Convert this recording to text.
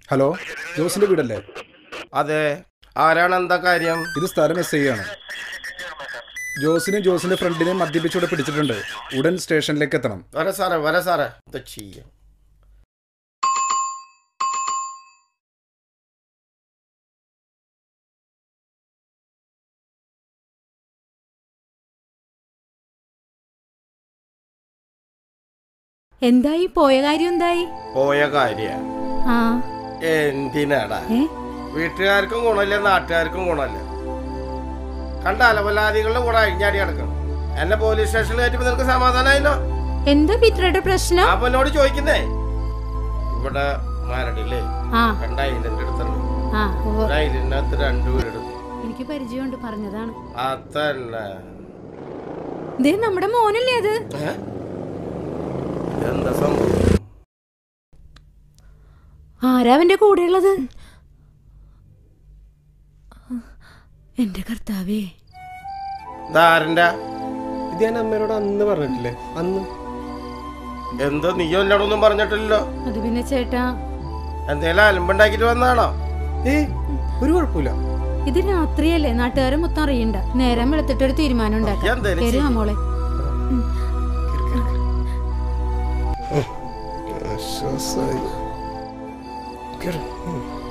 Hello ജോസിന്റെ വീടല്ലേ അതെ ആരാണ് എന്താ കാര്യം ഇത് സ്ഥലം എസ് ഐ ആണ് ജോസിനെയും ജോസിന്റെ ഫ്രണ്ടിനെയും മദ്യപിച്ചൂടെ പിടിച്ചിട്ടുണ്ട് ഉടൻ സ്റ്റേഷനിലേക്ക് എത്തണം വരെ സാറേ വരെ സാറേ എന്താ ചെയ്യാം എന്തായി പോയ കാര്യം എന്തായി പോയ കാര്യ ആ എന്തിനാടാ ഏ വീട്ടുകാർക്കും ഗുണമില്ല നാട്ടുകാർക്കും ഗുണമില്ല കണ്ട അലവലാദികളുടെ കൂടെ അഴിഞ്ഞാടി കിടക്കണം എന്നെ പോലീസ് സ്റ്റേഷനിൽ കയറ്റുമ്പോ നിനക്ക് സമാധാനമായില്ലോ എന്താ പീറ്ററുടെ പ്രശ്നം അവനോട് ചോദിക്കുന്നേ ഇവിടെ മരടില്ലേ ആ രണ്ടായിരം എടുത്തുണ്ട് ആ ഉവ്വ്. ഒരായിരത്തിനകത്ത് രണ്ടു പേരെടുത്തു എനിക്ക് പരിചയമുണ്ട് പറഞ്ഞതാണ് അതന്നെ ദേ നമ്മുടെ മോനല്ലേ അത് ഏ? എന്താ സംഭവം ആരാ അവന്റെ കൂടെയുള്ളത് എന്റെ കർത്താവേ ധാരന്റെ ഇത് ഞാൻ അമ്മയോട് അന്ന് പറഞ്ഞിട്ടില്ലേ അന്ന് എന്തോ നീയോ എന്നോടൊന്നും പറഞ്ഞിട്ടില്ലല്ലോ അത് പിന്നെ ചേട്ടാ എന്തേലും അലമ്പുണ്ടാക്കിട്ട് വന്നാണോ ഏ ഒരു കുഴപ്പമില്ല ഇത് രാത്രിയല്ലേ നാട്ടുകാരെ മൊത്തം അറിയണ്ട നേരം വെളുത്തിട്ട് ഒരു തീരുമാനം ഉണ്ടാക്കാം എന്തേലും കേറി വാ ചെയ്യ്. മോളെ ആശ്വാസായി കേറ്. ഉം.